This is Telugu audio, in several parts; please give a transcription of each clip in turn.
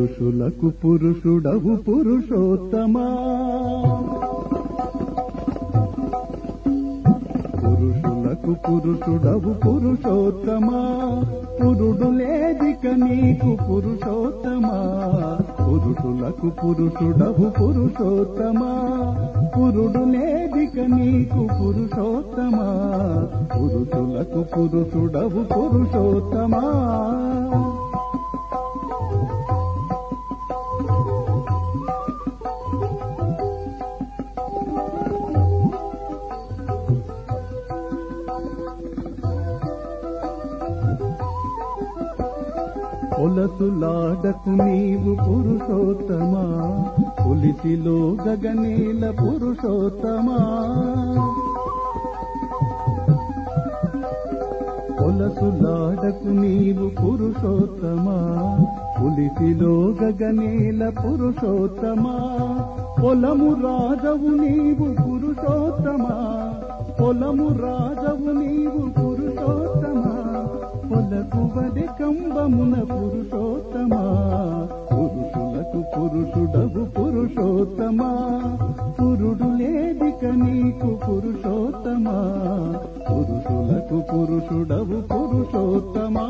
పురుషులకు పురుషుడవు పురుషోత్తమా పురుషులకు పురుషుడవు పురుషోత్తమా పురుడు లేదిక నీకు పురుషోత్తమా పురుషులకు పురుషుడవు పురుషోత్తమా పురుడు లేదిక నీకు పురుషోత్తమా పురుషులకు పురుషుడవు పురుషోత్తమా పొలసులాడకు నీవు పురుషోత్తమా పులిసిలో గగనేల పురుషోత్తమా పొలసులాడకు నీవు పురుషోత్తమా పులిసిలో గగనేల పురుషోత్తమా పొలము రాజవు నీవు పురుషోత్తమా పొలము రాజవు నీవు పురుషోత్తమా పొలకు వది కంబమున పురుషోత్తమా పురుషులకు పురుషుడవు పురుషోత్తమా పురుడు లేదిక నీకు పురుషోత్తమా పురుషులకు పురుషుడవు పురుషోత్తమా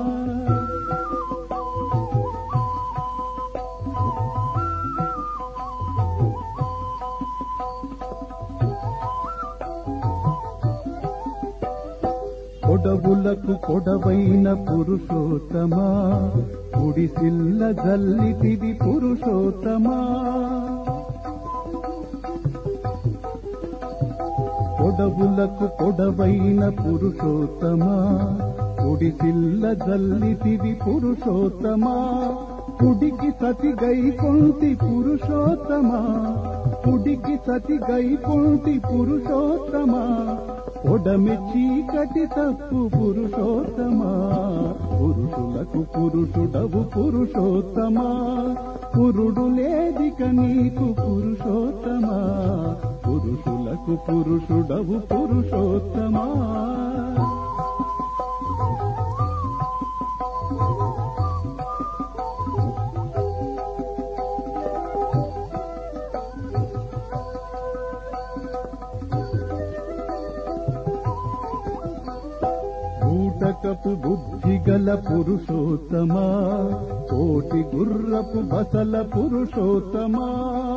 పొడవులకు పొడవైన పురుషోత్తమా కుడిసిల్ల జల్లితివి పురుషోత్తమా పొడవులకు పొడవైన పురుషోత్తమా కుడిసిల్ల జల్లితివి పురుషోత్తమా కుడికి సతి గైకొంటి పురుషోత్తమా కుడికి సతి గైకొంటి పురుషోత్తమా ఒడమి చీకటి తప్పు పురుషోత్తమా పురుషులకు పురుషుడవు పురుషోత్తమా పురుడు లేదిక నీకు పురుషోత్తమా పురుషులకు పురుషుడవు పురుషోత్తమా బూటకపు బుద్ధి గల పురుషోత్తమా కోటి గుర్రపు బసల పురుషోత్తమా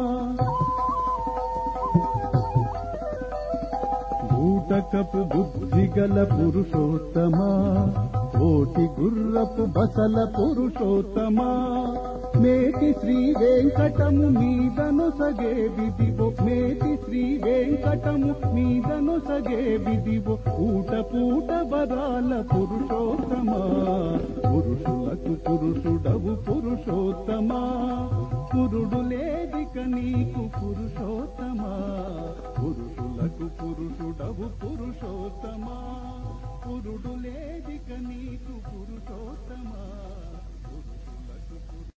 బూటకపు బుద్ధి గల పురుషోత్తమా కోటి గుర్రపు బసల పురుషోత్తమా మేటి శ్రీ వెంకటము మీదను సగే విధివో మేటి శ్రీ వెంకటము మీదను సగే విధివో పూట పూట బరాల పురుషోత్తమా పురుషులకు పురుషుడవు పురుషోత్తమా పురుడు లేదిక నీకు పురుషోత్తమా పురుషులకు పురుషుడవు పురుషోత్తమా పురుడు లేదిక నీకు పురుషోత్తమా